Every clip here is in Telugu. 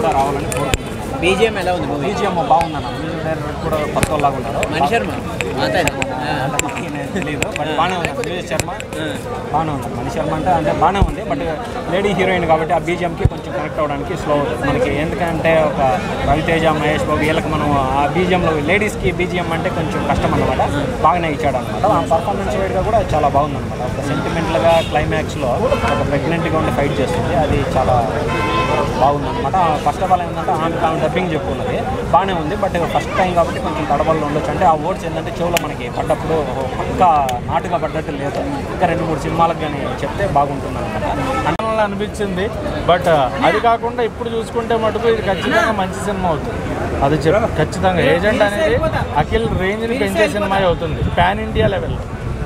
కూడా రావాలని కోరుకుంటున్నాను బీజిఎం ఎలా ఉంది మూవీ బీజిఎం బాగుందన్న మ్యూజిక్ డైరెక్టర్ కూడా కొత్త వాళ్ళగా ఉన్నారు మణి శర్మ అంతేనా ఆ. అంత మనకి నేను తెలియదు బట్ బాగానే ఉంది మ్యూజిక్ శర్మ బాగానే ఉంది మణి శర్మ అంటే అంటే బాగానే ఉంది బట్ లేడీ హీరోయిన్ కాబట్టి ఆ బీజిఎంకి కొంచెం కనెక్ట్ అవ్వడానికి స్లో అవుతుంది మనకి ఎందుకంటే ఒక రవితేజ మహేష్ బాబు వీళ్ళకి మనం ఆ బీజిఎంలో లేడీస్కి బీజిఎం అంటే కొంచెం కష్టం అనమాట బాగానే ఇచ్చాడు అనమాట ఆ పర్ఫార్మెన్స్ వేడిగా కూడా చాలా బాగుంది అనమాట ఒక సెంటిమెంటల్గా క్లైమాక్స్లో ఒక ప్రెగ్నెంట్గా ఉండి ఫైట్ చేస్తుంది అది చాలా బాగుంది అనమాట ఫస్ట్ ఆఫ్ ఆల్ ఏంటంటే ఆమె ఆమె డబ్బింగ్ చెప్పుకున్నది బాగానే ఉంది బట్ ఫస్ట్ టైం కాబట్టి కొంచెం తడబల్లో ఉండొచ్చు అంటే ఆ వర్డ్స్ ఏంటంటే చెవులో మనకి పడ్డప్పుడు పక్కా నాటుగా పడ్డట్టు లేదు ఇంకా రెండు మూడు సినిమాలకు కానీ చెప్తే బాగుంటుంది అనమాట అలా అనిపించింది బట్ అది కాకుండా ఇప్పుడు చూసుకుంటే మటుకు ఇది ఖచ్చితంగా మంచి సినిమా అవుతుంది అది చెప్ ఖచ్చితంగా ఏజెంట్ అనేది అఖిల్ రేంజ్ని పెంచే సినిమా అవుతుంది పాన్ ఇండియా లెవెల్లో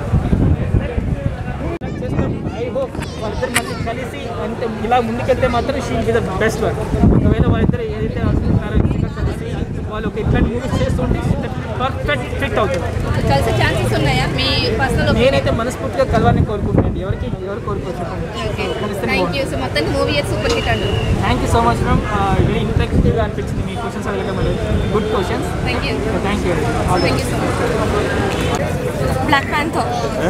ఐ హోప్ వాళ్ళిద్దరు మళ్ళీ కలిసి అంటే ఇలా ముందుకెళ్తే మాత్రం she'll be the best one ఒకవేళ వాళ్ళిద్దరు ఏదైతే అనుకుంటున్నారో ఇంకా కలిసి వాళ్ళు ఒక ఇట్లాంటి మూవీస్ చేస్తుంటే పర్ఫెక్ట్ ఫిట్ అవుతుంది కలిసే ఛాన్సెస్ ఉన్నాయా మీ పర్సనల్ నేనైతే మనస్ఫూర్తిగా కలవాలని కోరుకుంటున్నాను ఎవరికి ఎవరు కోరుకోరు చెప్పండి థ్యాంక్ యూ సో మొత్తం మూవీ సూపర్ హిట్ అండి thank you so much ma'am very ఇంట్రెస్టింగ్గా అనిపించింది మీ క్వశ్చన్స్ అడగడం good questions thank you thank you thank you so much Black Panther.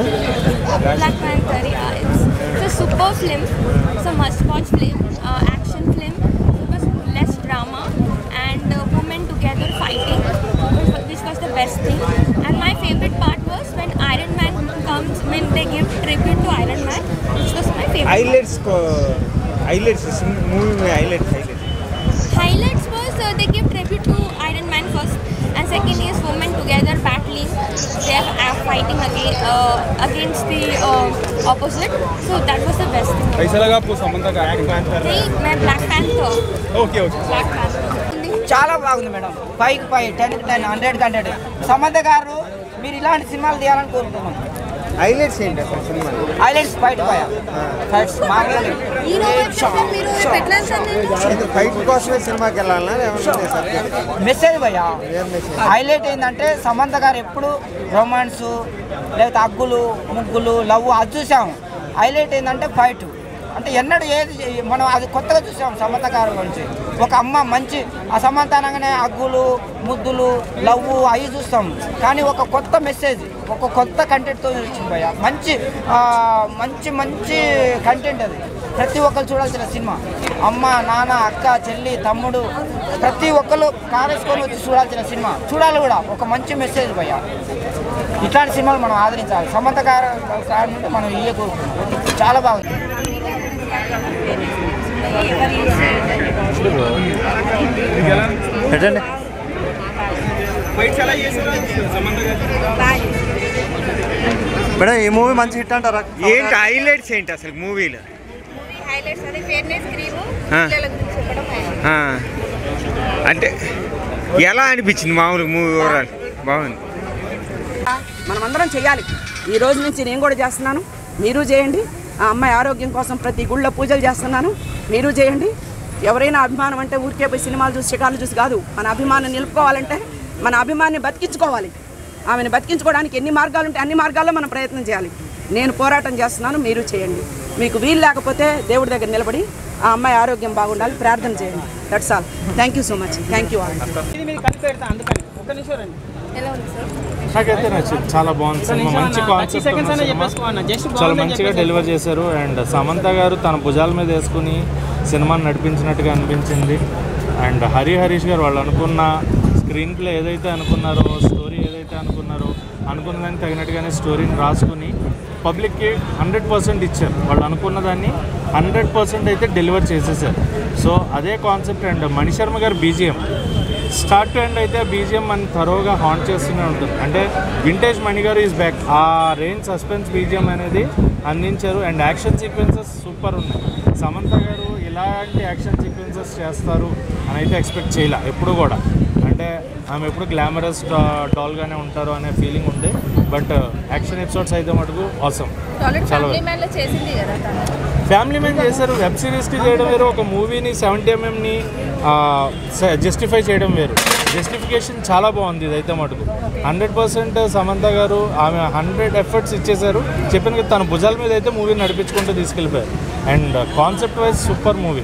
Black Panther, yeah. It's, it's a super film. It's a must-watch film, uh, action film. It was less drama and uh, women together fighting, which was- which was the best thing. And my favorite part was when Iron Man comes, when they give tribute to Iron Man, which was my favorite. Highlights को हाइलाइट्स मूवी में highlight highlight Highlights was uh, they give tribute to Iron Man first, and second is women together battling. They are uh, fighting again uh, against the uh, opposite. So that was the best thing. कैसा लगा आपको समंता का एक्टिंग नहीं मैं Black Panther. Okay okay Black Panther. చాలా బాగుంది madam five five ten ten hundred hundred Samantha garu మీరు ఇలాంటి సినిమాలు తీయాలని కోరుకుంటున్నాం हाइलाइट्स ఏంటి అసలు సినిమా హైలైట్స్ ఫైట్ పోయా ఫైట్స్ మాట్లాడి హీరో మీరు పెట్టలేదు ఫైట్ కోసమే సినిమాకి వెళ్ళాలన్నా ఏమన్నా సబ్జెక్ట్ మెసేజ్ భయ్యా ఏం మెసేజ్ హైలైట్ ఏంటంటే సమంత గారు ఎప్పుడు రొమాన్స్ లేకపోతే అగ్గులు ముగ్గులు లవ్ అది చూసాము హైలైట్ ఏంటంటే ఫైట్ అంటే ఎన్నడూ ఏది మనం అది కొత్తగా చూసాం సమంత గారి గురించి ఒక అమ్మ మంచి ఆ సమంత అనగానే అగ్గులు ముద్దులు లవ్ అవి చూస్తాం కానీ ఒక కొత్త మెసేజ్ ఒక కొత్త కంటెంట్తో వచ్చింది భయ్య మంచి ఆ, మంచి మంచి కంటెంట్ అది ప్రతి ఒక్కరు చూడాల్సిన సినిమా అమ్మ నాన్న అక్క చెల్లి తమ్ముడు ప్రతి ఒక్కరు కారేసుకొని వచ్చి చూడాల్సిన సినిమా చూడాలి కూడా ఒక మంచి మెసేజ్ భయ్య ఇట్లాంటి సినిమాలు మనం ఆదరించాలి సమంత గారు గారి నుండి మనం ఇయ్య కోరుకుంటున్నాం చాలా బాగుంది పెట్టండి మేడం ఈ మూవీ మంచి హిట్ అంటారా ఏంటి హైలైట్స్ ఏంటి అసలు మూవీలో హైలైట్స్ అదే ఫేర్నెస్ క్రీమ్ ఆ. పిల్లల గురించి చెప్పడం అంటే ఎలా అనిపించింది మామూలు మూవీ ఓవరాల్ బాగుంది మనమందరం చేయాలి ఈ రోజు నుంచి నేను కూడా చేస్తున్నాను మీరు చేయండి ఆ అమ్మాయి ఆరోగ్యం కోసం ప్రతి గుళ్ళో పూజలు చేస్తున్నాను మీరు చేయండి ఎవరైనా అభిమానం అంటే ఊరికే పోయి సినిమాలు చూసి షికార్లు చూసి కాదు మన అభిమానం నిలుపుకోవాలంటే మన అభిమాన్ని బతికించుకోవాలి ఆమెను బతికించుకోవడానికి ఎన్ని మార్గాలు ఉంటే అన్ని మార్గాల్లో మనం ప్రయత్నం చేయాలి నేను పోరాటం చేస్తున్నాను మీరు చేయండి మీకు వీలు లేకపోతే దేవుడి దగ్గర నిలబడి ఆ అమ్మాయి ఆరోగ్యం బాగుండాలి ప్రార్థన చేయండి that's all thank you so much thank you all ఇది మీరు కలిపి పెడతా అందుకని ఒక్క నిమిషం రండి ఎలా ఉంది సార్ నాకైతే నచ్చింది చాలా బాగుంది ఒక్క సినిమా నిమిషం మంచి అన్న. 30 కాన్సెప్ట్ seconds అన్న ఉన్న సినిమా. చెప్పేసుకో అన్న. Just చాలా బాగుందని మంచిగా చెప్పేసి. డెలివర్ చేశారు అండ్ సమంత గారు తన భుజాల మీద వేసుకుని సినిమాని నడిపించినట్టుగా అనిపించింది అండ్ హరి హరీష్ గారు వాళ్ళు అనుకున్న స్క్రీన్ ప్లే ఏదైతే అనుకున్నారో స్టోరీ ఏదైతే అనుకున్నారో అనుకున్న దానికి తగినట్టుగానే స్టోరీని రాసుకుని పబ్లిక్కి హండ్రెడ్ పర్సెంట్ ఇచ్చారు వాళ్ళు అనుకున్న దాన్ని హండ్రెడ్ పర్సెంట్ అయితే డెలివర్ చేసేసారు సో అదే concept and Mani Sharma garu BGM start to end అయితే బీజిఎం మన థరోగా హాంట్ చేస్తూనే ఉంటుంది అంటే vintage Mani garu is back ఆ రేంజ్ సస్పెన్స్ బీజిఎం అనేది అందించారు అండ్ యాక్షన్ సీక్వెన్సెస్ సూపర్ ఉన్నాయి సమంత గారు ఇలాంటి యాక్షన్ సీక్వెన్సెస్ చేస్తారు అని అయితే ఎక్స్పెక్ట్ చేయలే ఎప్పుడు కూడా అంటే ఆమె ఎప్పుడు గ్లామరస్ డాల్గానే ఉంటారు అనే ఫీలింగ్ ఉంది బట్ యాక్షన్ ఎపిసోడ్స్ అయితే మటుకు అవసరం ఆల్రెడీ చాలా ఫ్యామిలీ మ్యాన్ లో చేసింది కదా తను ఫ్యామిలీ మ్యాన్ చేశారు వెబ్ సిరీస్కి చేయడం వేరు ఒక మూవీని సెవెంటీ ఎంఎంని జస్టిఫై చేయడం వేరు జస్టిఫికేషన్ చాలా బాగుంది ఇదైతే మటుకు హండ్రెడ్ పర్సెంట్ సమంత గారు ఆమె హండ్రెడ్ ఎఫర్ట్స్ ఇచ్చేశారు చెప్పిన కదా తన భుజాల మీద అయితే మూవీ నడిపించుకుంటూ తీసుకెళ్ళిపోయారు and concept wise super movie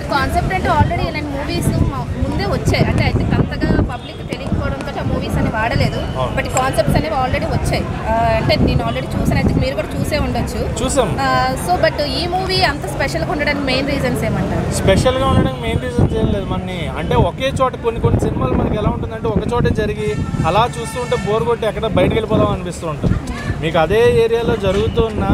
concept అంటే ఆల్రెడీ ఇలాంటి మూవీస్ ముందే వచ్చాయి అంటే అయితే అంతగా పబ్లిక్ తెలియకపోవడంతో ఆ మూవీస్ అని వాడలేదు అవును. బట్ కాన్సెప్ట్స్ అనేవి ఆల్రెడీ వచ్చాయి ఆ, అంటే నేను ఆల్రెడీ చూసాను అయితే మీరు కూడా చూసే ఉండొచ్చు చూసాం సో బట్ ఈ మూవీ అంత స్పెషల్గా ఉండడానికి మెయిన్ రీజన్స్ ఏమంటారు స్పెషల్గా ఉండడానికి మెయిన్ రీజన్స్ ఏం లేదు మనని అంటే ఒకే చోట కొన్ని కొన్ని సినిమాలు మనకి ఎలా ఉంటుందంటే ఒక చోటే జరిగి అలా చూస్తూ ఉంటే బోర్ కొట్టి ఎక్కడ బయటకు వెళ్ళిపోదాం అనిపిస్తూ ఉంటుంది మీకు అదే ఏరియాలో జరుగుతూ ఉన్న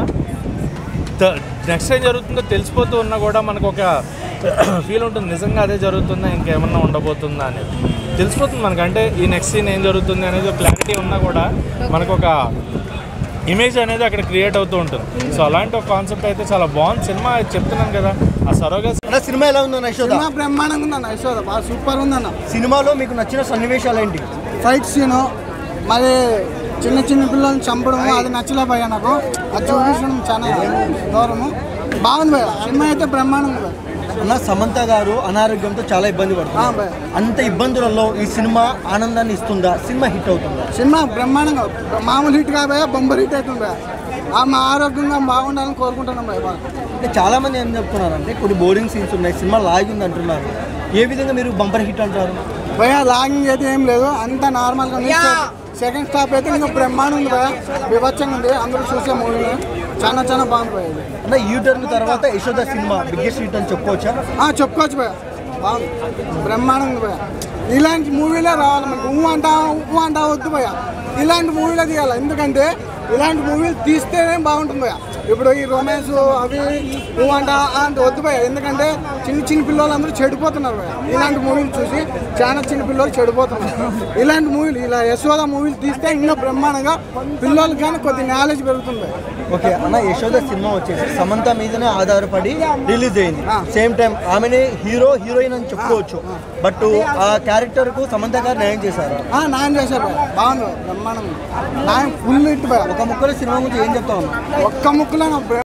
నెక్స్ట్ ఏం జరుగుతుందో తెలిసిపోతూ ఉన్నా కూడా మనకు ఒక ఫీల్ ఉంటుంది నిజంగా అదే జరుగుతుందా ఇంకేమన్నా ఉండబోతుందా అనేది తెలిసిపోతుంది మనకు అంటే ఈ నెక్స్ట్ సీన్ ఏం జరుగుతుంది అనేది క్లారిటీ ఉన్నా కూడా మనకు ఒక ఇమేజ్ అనేది అక్కడ క్రియేట్ అవుతూ ఉంటుంది సో అలాంటి ఒక కాన్సెప్ట్ అయితే చాలా బాగుంది సినిమా చెప్తున్నాను కదా ఆ సరోగా అన్న సినిమా ఎలా ఉందన్న యశోద సినిమా బ్రహ్మాండంగా ఉందన్న యశోద బాగా సూపర్ ఉందన్న సినిమాలో మీకు నచ్చిన సన్నివేశాలు ఏంటి ఫైట్ సీను మరి చిన్న చిన్న పిల్లల్ని చంపడం అది నచ్చలే భయ నాకు అది చూపించడం చాలా దూరము బాగుంది భయ సినిమా అయితే బ్రహ్మాండంగా ఉంది అన్న సమంత గారు అనారోగ్యంతో చాలా ఇబ్బంది పడుతుంది అంత ఇబ్బందులలో ఈ సినిమా ఆనందాన్ని ఇస్తుందా సినిమా హిట్ అవుతుందా సినిమా బ్రహ్మాండంగా మామూలు హిట్ కాబోయా బొంబర్ హిట్ అవుతుంది భయ ఆ మా ఆరోగ్యంగా బాగుండాలని కోరుకుంటున్నాం భయ బాగా అంటే చాలా మంది ఏం చెప్తున్నారంటే కొన్ని బోరింగ్ సీన్స్ ఉన్నాయి సినిమా లాగింది అంటున్నారు ఏ విధంగా మీరు బంపర్ హిట్ అంటారు భయ లాగింగ్ అయితే ఏం లేదు అంతా నార్మల్గా ఉంది సెకండ్ స్టాప్ అయితే ఇంకా బ్రహ్మాండం ఉంది భయ వివచ్చంగా ఉంది అందరూ చూసే మూవీ చాలా చాలా బాగుంది భయ ఇది అన్న యూటర్న్ తర్వాత యశోద సినిమా బిగ్గెస్ట్ హిట్ అని చెప్పుకోవచ్చా ఆ, చెప్పుకోవచ్చు భయ బాగుంది బ్రహ్మాండం ఉంది భయ ఇలాంటి మూవీలే రావాలి మనకి ఊ అంటా ఊ అంటా వద్దు భయ ఇలాంటి మూవీలే తీయాలి ఎందుకంటే ఇలాంటి మూవీలు తీస్తేనే బాగుంటుంది భయ ఇప్పుడు ఈ రొమాన్స్ అవి ఊ అంట ఆ అంటే వద్దు భయ ఎందుకంటే చిన్న చిన్న పిల్లలు అందరూ చెడిపోతున్నారు భయ ఇలాంటి మూవీలు చూసి చాలా చిన్న పిల్లలు చెడిపోతున్నారు ఇలాంటి మూవీలు ఇలా యశోద మూవీలు తీస్తే ఇంకా బ్రహ్మాండంగా పిల్లలకి కానీ కొద్ది నాలెడ్జ్ పెరుగుతుంది భయ ఓకే అన్న యశోద సినిమా వచ్చేసి సమంత మీదనే ఆధారపడి రిలీజ్ అయింది సేమ్ టైం ఆమెనే హీరో హీరోయిన్ అని చెప్పుకోవచ్చు బట్ ఆ క్యారెక్టర్ కు సమంత గారు న్యాయం చేశారు ఆ, న్యాయం చేశారు భయ బాగుంది భయ. బ్రహ్మాండంగా న్యాయం ఫుల్ హిట్ భయ ఒక ముక్కలో సినిమా గురించి ఏం చెప్తా ఉన్నా ఒక్క ముక్కలో